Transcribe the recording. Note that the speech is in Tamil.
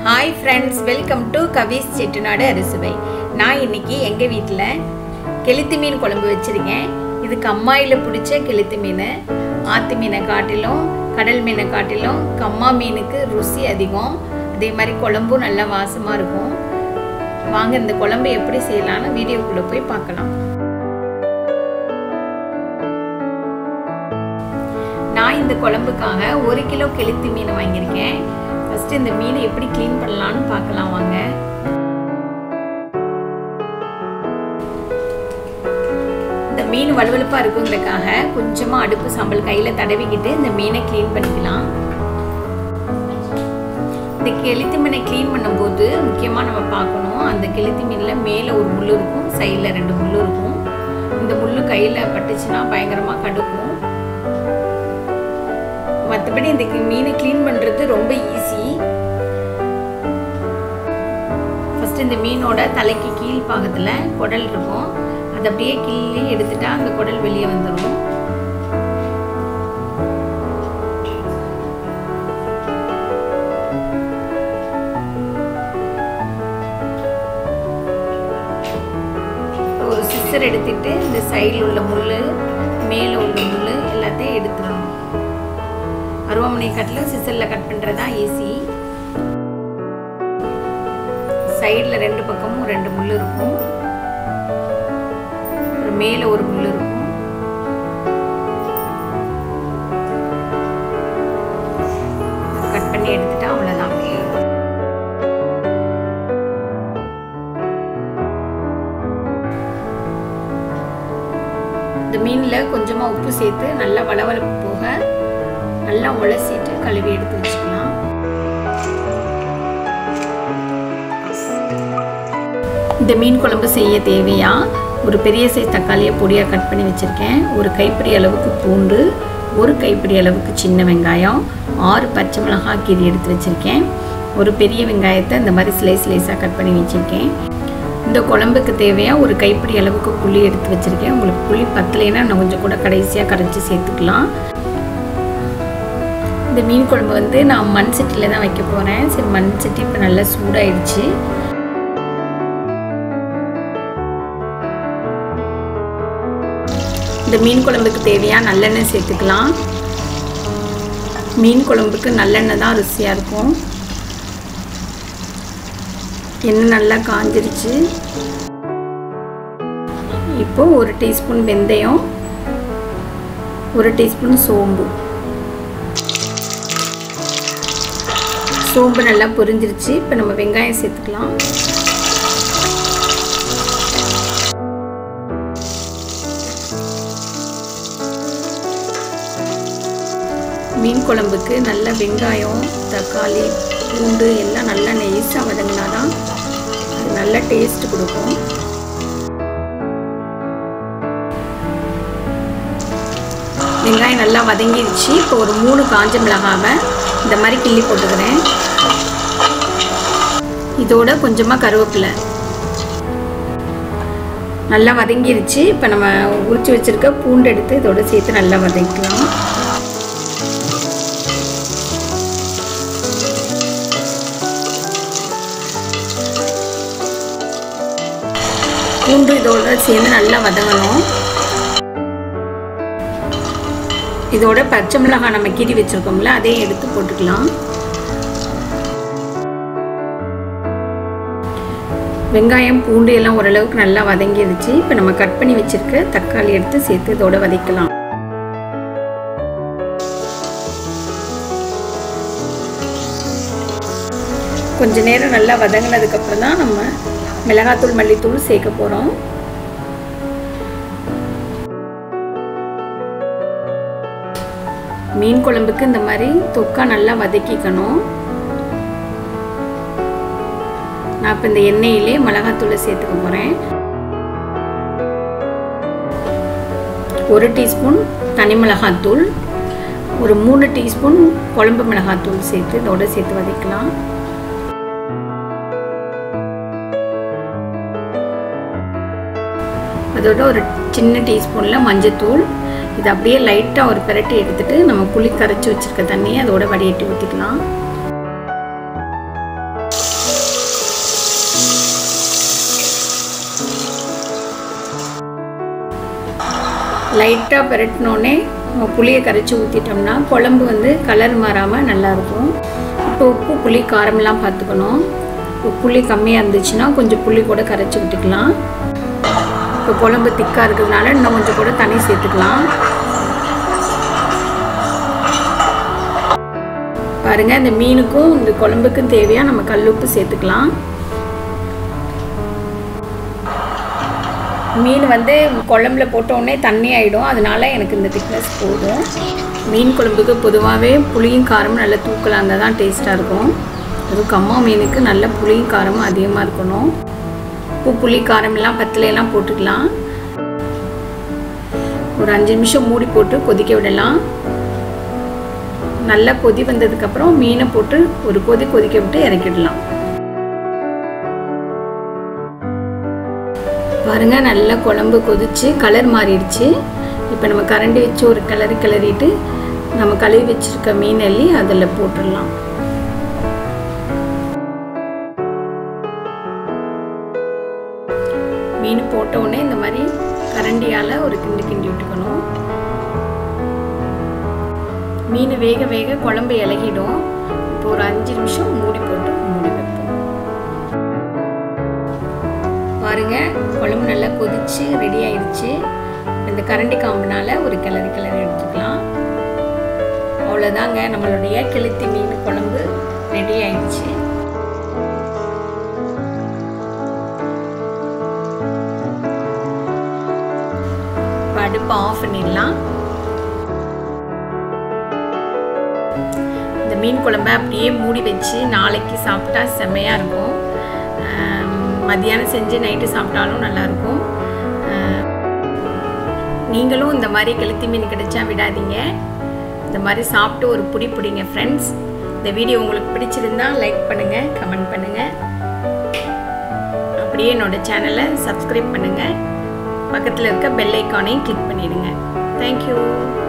hi friends welcome to Kavis Chettinad Arisuvai நான் இன்னைக்கு எங்கள் வீட்டில் கெளுத்தி மீன் குழம்பு வச்சுருக்கேன் இது கம்மாயில் பிடிச்ச கெளுத்தி மீன் ஆத்து மீனை காட்டிலும் கடல் மீனை காட்டிலும் கம்மா மீனுக்கு ருசி அதிகம் அதே மாதிரி குழம்பும் நல்லா வாசமாக இருக்கும் வாங்க இந்த குழம்பு எப்படி செய்யலாம்னு வீடியோக்குள்ளே போய் பார்க்கலாம் நான் இந்த குழம்புக்காக ஒரு கிலோ கெளுத்தி மீன் வாங்கியிருக்கேன் ஃபஸ்ட்டு இந்த மீனை எப்படி க்ளீன் பண்ணலான்னு பார்க்கலாம் வாங்க இந்த மீன் வலுவலுப்பாக இருக்குங்கிறதுக்காக கொஞ்சமாக அடுப்பு சாம்பல் கையில் தடவிக்கிட்டு இந்த மீனை க்ளீன் பண்ணிக்கலாம் இந்த கெளுத்தி மீனை க்ளீன் பண்ணும்போது முக்கியமாக நம்ம பார்க்கணும் அந்த கெளுத்தி மீனில் மேலே ஒரு முள் இருக்கும் சைடில் ரெண்டு முள் இருக்கும் இந்த முள் கையில் பட்டுச்சுன்னா பயங்கரமாக கடுக்கும் மற்றபடி இந்த மீனை க்ளீன் பண்ணுறது ரொம்ப ஈஸி ஃபஸ்ட்டு இந்த மீனோட தலைக்கு கீழ் பாகத்தில் குடல் இருக்கும் அதை அப்படியே கிள்ளி எடுத்துட்டா அந்த குடல் வெளியே வந்துடும் ஒரு சிஸ்டர் எடுத்துட்டு இந்த சைடில் உள்ள முள் மேலே உள்ள முள் எல்லாத்தையும் எடுத்துடணும் அருவாமனை கட்டில் சிசரில் கட் பண்ணுறது தான் ஈஸி சைடில் ரெண்டு பக்கமும் ரெண்டு முள் இருக்கும் ஒரு மேலே ஒரு முள் இருக்கும் கட் பண்ணி எடுத்துட்டா அவ்வளோதான் இந்த மீனில் கொஞ்சமாக உப்பு சேர்த்து நல்லா வளவளப்பு போக நல்லா உலசிட்டு கழுவி எடுத்து வச்சுக்கலாம் இந்த மீன் குழம்பு செய்ய தேவையா ஒரு பெரிய சைஸ் தக்காளியை பொடியாக கட் பண்ணி வச்சுருக்கேன் ஒரு கைப்பிடி அளவுக்கு பூண்டு ஒரு கைப்பிடி அளவுக்கு சின்ன வெங்காயம் ஆறு பச்சை மிளகாய் கீரி எடுத்து வச்சுருக்கேன் ஒரு பெரிய வெங்காயத்தை இந்த மாதிரி ஸ்லைஸ் ஸ்லைஸாக கட் பண்ணி வச்சுருக்கேன் இந்த குழம்புக்கு தேவையாக ஒரு கைப்பிடி அளவுக்கு புளி எடுத்து வச்சுருக்கேன் உங்களுக்கு புளி பத்தலைன்னா நான் கொஞ்சம் கூட கடைசியாக கரைச்சி சேர்த்துக்கலாம் இந்த மீன் குழம்பு வந்து நான் மண் சட்டியில் தான் வைக்க போகிறேன் சரி மண் சட்டி இப்போ நல்லா சூடாயிடுச்சு இந்த மீன் குழம்புக்கு தேவையாக நல்லெண்ணெய் சேர்த்துக்கலாம் மீன் குழம்புக்கு நல்லெண்ணெய் தான் ருசியாக இருக்கும் எண்ணெய் நல்லா காஞ்சிருச்சு இப்போ ஒரு டீஸ்பூன் வெந்தயம் ஒரு டீஸ்பூன் சோம்பு சோம்பு நல்லா பொரிஞ்சிருச்சு இப்போ நம்ம வெங்காயம் சேர்த்துக்கலாம் மீன் குழம்புக்கு நல்ல வெங்காயம் தக்காளி பூண்டு எல்லாம் நல்லா நெய்ஸாக வதங்கினா தான் அது நல்ல டேஸ்ட் கொடுக்கும் வெங்காயம் நல்லா வதங்கிடுச்சு இப்போ ஒரு மூணு காஞ்ச மிளகாவை இந்த மாதிரி கிள்ளி போட்டுக்கிறேன் இதோட கொஞ்சமாக கருவேப்பிலை நல்லா வதங்கிருச்சு இப்போ நம்ம உரிச்சு வச்சுருக்க பூண்டு எடுத்து இதோட சேர்த்து நல்லா வதக்கலாம் பூண்டு இதோட சேர்ந்து நல்லா வதங்கணும் இதோட பச்சை மிளகாய் நம்ம கீறி வச்சுருக்கோம்ல அதையும் எடுத்து போட்டுக்கலாம் வெங்காயம் பூண்டு எல்லாம் ஓரளவுக்கு நல்லா வதங்கிடுச்சு இப்போ நம்ம கட் பண்ணி வச்சுருக்க தக்காளி எடுத்து சேர்த்து இதோட வதக்கலாம் கொஞ்ச நேரம் நல்லா வதங்கினதுக்கப்புறம் தான் நம்ம மிளகாத்தூள் மல்லித்தூள் சேர்க்க போகிறோம் மீன் குழம்புக்கு இந்த மாதிரி தொக்கா நல்லா வதக்கிக்கணும் நான் இப்போ இந்த எண்ணெயிலே மிளகாத்தூளை சேர்த்துக்க போகிறேன் ஒரு டீஸ்பூன் தனி மிளகாத்தூள் ஒரு மூணு டீஸ்பூன் குழம்பு மிளகாத்தூள் சேர்த்து இதோட சேர்த்து வதக்கலாம் அதோட ஒரு சின்ன டீஸ்பூனில் மஞ்சத்தூள் இது அப்படியே லைட்டாக ஒரு பிரட்டி எடுத்துட்டு நம்ம புளி கரைச்சி வச்சுருக்க தண்ணியை அதோட வடிகட்டி ஊற்றிக்கலாம் லைட்டாக பெரட்டினோடனே நம்ம புளியை கரைச்சி ஊற்றிட்டோம்னா குழம்பு வந்து கலர் மாறாமல் நல்லாயிருக்கும் இப்போ உப்பு புளி காரமெல்லாம் பார்த்துக்கணும் இப்போ புளி கம்மியாக இருந்துச்சுன்னா கொஞ்சம் புளி கூட கரைச்சி விட்டுக்கலாம் இப்போ குழம்பு திக்காக இருக்கிறதுனால இன்னும் கொஞ்சம் கூட தண்ணி சேர்த்துக்கலாம் பாருங்கள் இந்த மீனுக்கும் இந்த குழம்புக்கும் தேவையாக நம்ம கல்லுப்பு சேர்த்துக்கலாம் மீன் வந்து குழம்புல போட்டோடனே தண்ணி ஆகிடும் அதனால எனக்கு இந்த திக்னஸ் போதும் மீன் குழம்புக்கு பொதுவாகவே புளியும் காரமும் நல்ல தூக்கலாக இருந்தால் தான் டேஸ்ட்டாக இருக்கும் அதுவும் கம்மா மீனுக்கு நல்ல புளியும் காரமும் அதிகமாக இருக்கணும் உப்பு புளி காரமெல்லாம் பத்திலையெல்லாம் போட்டுக்கலாம் ஒரு அஞ்சு நிமிஷம் மூடி போட்டு கொதிக்க விடலாம் நல்லா கொதி வந்ததுக்கப்புறம் மீனை போட்டு ஒரு கொதி கொதிக்க விட்டு இறக்கிடலாம் பாருங்க நல்லா குழம்பு கொதிச்சு கலர் மாறிடுச்சு இப்போ நம்ம கரண்டி வச்சு ஒரு கிளறி கிளறிட்டு நம்ம கழுவி வச்சிருக்க மீன் அள்ளி அதில் போட்டுடலாம் மீன் போட்ட உடனே இந்த மாதிரி கரண்டியால் ஒரு கிண்டு கிண்டி விட்டுக்கணும் மீன் வேக வேக குழம்பு இலகிடும் இப்போ ஒரு அஞ்சு நிமிஷம் மூடி போட்டு மூடி வைப்போம் பாருங்க குழம்பு நல்லா கொதிச்சு ரெடி ஆயிடுச்சு இந்த கரண்டி காம்புனால ஒரு கிளறி கிளறி எடுத்துக்கலாம் அவ்வளோதாங்க நம்மளுடைய கெளுத்தி மீன் குழம்பு ரெடி ஆயிடுச்சு இப்போ அடுப்பை ஆஃப் பண்ணிடலாம் இந்த மீன் குழம்ப அப்படியே மூடி வச்சு நாளைக்கு சாப்பிட்டா செம்மையாக இருக்கும் மத்தியானம் செஞ்சு நைட்டு சாப்பிட்டாலும் நல்லாயிருக்கும் நீங்களும் இந்த மாதிரி கெளுத்தி மீன் கிடைச்சா விடாதீங்க இந்த மாதிரி சாப்பிட்டு ஒரு புடி பிடிங்க ஃப்ரெண்ட்ஸ் இந்த வீடியோ உங்களுக்கு பிடிச்சிருந்தா லைக் பண்ணுங்கள் கமெண்ட் பண்ணுங்கள் அப்படியே என்னோடய சேனலை சப்ஸ்கிரைப் பண்ணுங்கள் பக்கத்தில் இருக்க பெல் ஐக்கானையும் கிளிக் பண்ணிடுங்க தேங்க்யூ